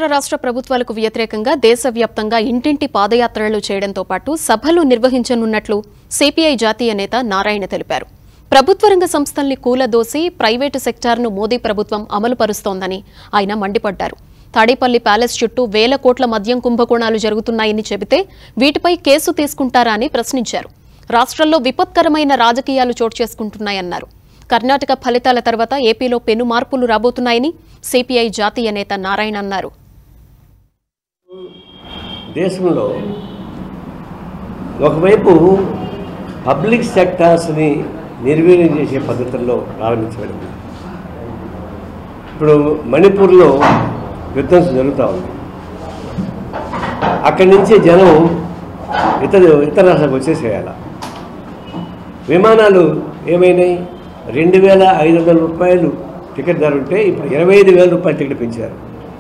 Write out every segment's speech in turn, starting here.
కేంద్ర రాష్ట్ర ప్రభుత్వాలకు వ్యతిరేకంగా దేశవ్యాప్తంగా ఇంటింటి పాదయాత్రలు చేయడంతో పాటు సభలు నిర్వహించనున్నట్లు సిపిఐ జాతీయ నేత నారాయణ తెలిపారు ప్రభుత్వ రంగ సంస్థల్ని కూలదోసి ప్రైవేటు సెక్టార్ను మోదీ ప్రభుత్వం అమలు పరుస్తోందని ఆయన మండిపడ్డారు తాడేపల్లి ప్యాలెస్ చుట్టూ వేల కోట్ల మద్యం కుంభకోణాలు జరుగుతున్నాయని చెబితే వీటిపై కేసు తీసుకుంటారా అని ప్రశ్నించారు రాష్ట్రంలో విపత్కరమైన రాజకీయాలు చోటు చేసుకుంటున్నాయన్నారు కర్ణాటక ఫలితాల తర్వాత ఏపీలో పెను మార్పులు రాబోతున్నాయని సిపిఐ జాతీయ నేత నారాయణ అన్నారు దేశంలో ఒకవైపు పబ్లిక్ సెక్టార్స్ని నిర్వీర్యం చేసే పద్ధతుల్లో ప్రారంభించబడింది ఇప్పుడు మణిపూర్లో యుద్ధం జరుగుతూ ఉంది అక్కడి నుంచి జనం ఇతర ఇతర రాష్ట్రాలకు వచ్చేసేయాల విమానాలు ఏమైనాయి రెండు వేల ఐదు వందల రూపాయలు టికెట్ ధర ఉంటే ఇప్పుడు ఇరవై ఐదు వేల రూపాయలు టికెట్ పెంచారు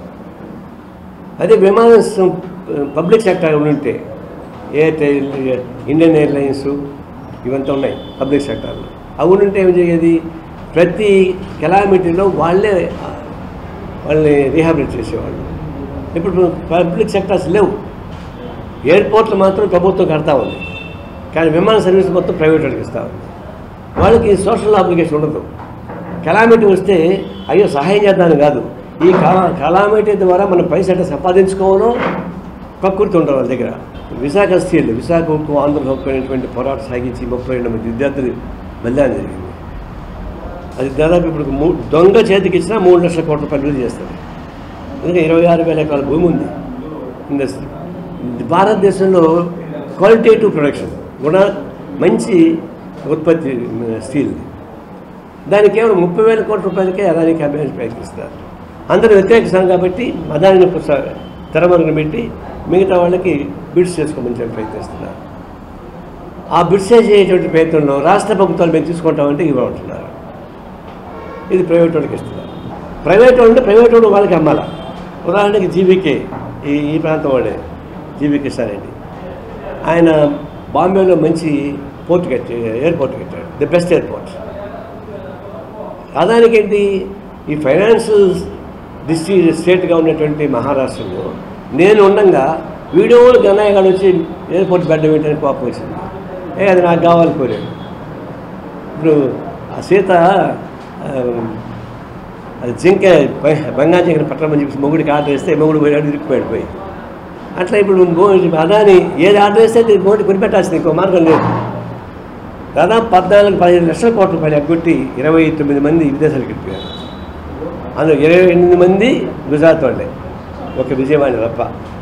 అదే విమాన సం- పబ్లిక్ సెక్టర్ ఉంటే ఎయిర్టెల్ ఇండియన్ ఎయిర్లైన్స్ ఇవంతా ఉన్నాయి పబ్లిక్ సెక్టార్లో అవి ఉంటే ఏం జరిగేది ప్రతి కిలోమీటర్లో వాళ్ళే వాళ్ళని రీహాబిలిట్ చేసేవాళ్ళు ఇప్పుడు పబ్లిక్ సెక్టార్స్ లేవు ఎయిర్పోర్ట్లు మాత్రం ప్రభుత్వం కడతా ఉంది కానీ విమాన సర్వీస్ మొత్తం ప్రైవేట్ వాళ్ళకి ఇస్తా ఉంది వాళ్ళకి సోషల్ అప్లికేషన్ ఉండదు కెలామిటీ వస్తే అయ్యో సహాయం చేద్దామని కాదు ఈ కలా కలామిటీ ద్వారా మనం పైసా ఎట్లా సంపాదించుకోవాలో ప్రకృతి ఉంటారు వాళ్ళ దగ్గర విశాఖ స్టీల్ విశాఖ హక్కు ఆంధ్ర హక్కు అనేటువంటి పోరాటం సాగించి ముప్పై రెండు మంది విద్యార్థులు బలిదానం జరిగింది అది దాదాపు ఇప్పుడు మూ దొంగ చేతికి ఇచ్చినా మూడు లక్షల కోట్ల రూపాయలు విలువ చేస్తారు ఎందుకంటే ఇరవై ఆరు వేల ఎకరాల భూమి ఉంది ఇండస్ట్రీ భారతదేశంలో క్వాలిటేటివ్ ప్రొడక్షన్ గుణ మంచి ఉత్పత్తి స్టీల్ దానికి కేవలం ముప్పై వేల కోట్ల రూపాయలకే అదానికి అభ్యర్థి ప్రయత్నిస్తారు అందరూ వ్యతిరేకిస్తాం కాబట్టి అదానిని తెరమరుగున పెట్టి మిగతా వాళ్ళకి బిడ్స్ చేసుకోమని చెప్పి ప్రయత్నిస్తున్నారు ఆ బిడ్స్ చేసేటువంటి ప్రయత్నంలో రాష్ట్ర ప్రభుత్వాలు మేము తీసుకుంటామంటే ఇవ్వమంటున్నారు ఇది ప్రైవేట్ వాళ్ళకి ఇస్తున్నారు ప్రైవేట్ వాళ్ళు అంటే ప్రైవేట్ వాళ్ళు వాళ్ళకి అమ్మాలా ఉదాహరణకి జీబీకే ఈ ఈ ప్రాంతం వాడే జీబీకే రెడ్డి ఆయన బాంబేలో మంచి పోర్ట్ కట్టి ఎయిర్పోర్ట్ కట్టాడు ది బెస్ట్ ఎయిర్పోర్ట్ అదానికి ఏంటి ఈ ఫైనాన్స్ డిస్ట్రి స్టేట్గా ఉన్నటువంటి మహారాష్ట్రలో నేను ఉండగా వీడియోలు గన్నయ్య గారు వచ్చి ఎయిర్పోర్ట్ బెడ్ ఏంటని కోపం వచ్చింది ఏ అది నాకు కావాలి కోరాడు ఇప్పుడు ఆ సీత ఆ, అది జింక బంగారు జింకను పట్టమని చెప్పి మొగుడికి ఆర్డర్ వేస్తే మొగుడు పోయాడు ఇరుక్కుపోయాడు పోయి అట్లా ఇప్పుడు మో- అదాని ఏది ఆర్డర్ వేస్తే అది మోడీ కొనిపెట్టాల్సింది ఇంకో మార్గం లేదు దాదాపు పద్నాలుగు పదిహేను లక్షల కోట్ల రూపాయలు ఎగ్గొట్టి ఇరవై తొమ్మిది మంది విదేశాలకు వెళ్ళిపోయారు అందులో ఇరవై ఎనిమిది మంది గుజరాత్ వాళ్ళే ఒక విజయవాడ తప్ప